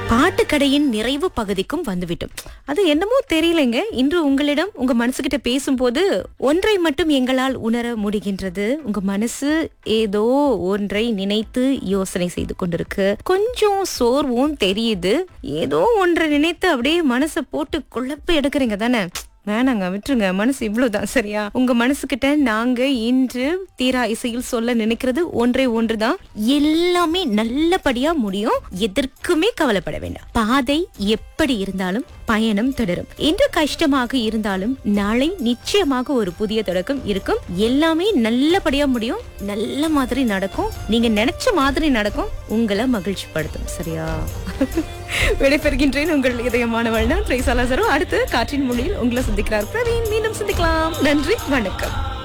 பாட்டுக்கடையின் நிறைவு பகுதிக்கும் வந்துவிட்டோம் அது என்னமோ தெரியலங்க இன்று உங்களிடம் உங்க மனசுகிட்ட பேசும்போது ஒன்றை மட்டும் எங்களால் உணர முடிகின்றது உங்க மனசு ஏதோ ஒன்றை நினைத்து யோசனை செய்து கொண்டிருக்கு கொஞ்சம் சோர்வும் தெரியுது ஏதோ ஒன்றை நினைத்து அப்படியே மனசை போட்டு குழப்ப எடுக்கிறீங்க தானே வேணாங்க விட்டுருங்க மனசு இவ்வளவுதான் சரியா உங்க மனசுகிட்ட நாங்க இன்று தீரா இசையில் சொல்ல நினைக்கிறது ஒன்றே ஒன்றுதான் எல்லாமே நல்லபடியா முடியும் எதற்குமே கவலைப்பட வேண்டாம் பாதை எப்படி இருந்தாலும் பயணம் தொடரும் இன்று கஷ்டமாக இருந்தாலும் நாளை நிச்சயமாக ஒரு புதிய தொடக்கம் இருக்கும் எல்லாமே நல்லபடியா முடியும் நல்ல மாதிரி நடக்கும் நீங்க நினைச்ச மாதிரி நடக்கும் உங்களை மகிழ்ச்சி படுத்தும் சரியா விடைபெறுகின்றேன் உங்கள் இதயமானவள் நான் ட்ரேசாலாசரும் அடுத்து காற்றின் மொழியில் உங்களை சந்திக்கிறார் பிரவீன் மீண்டும் சந்திக்கலாம் நன்றி வணக்கம்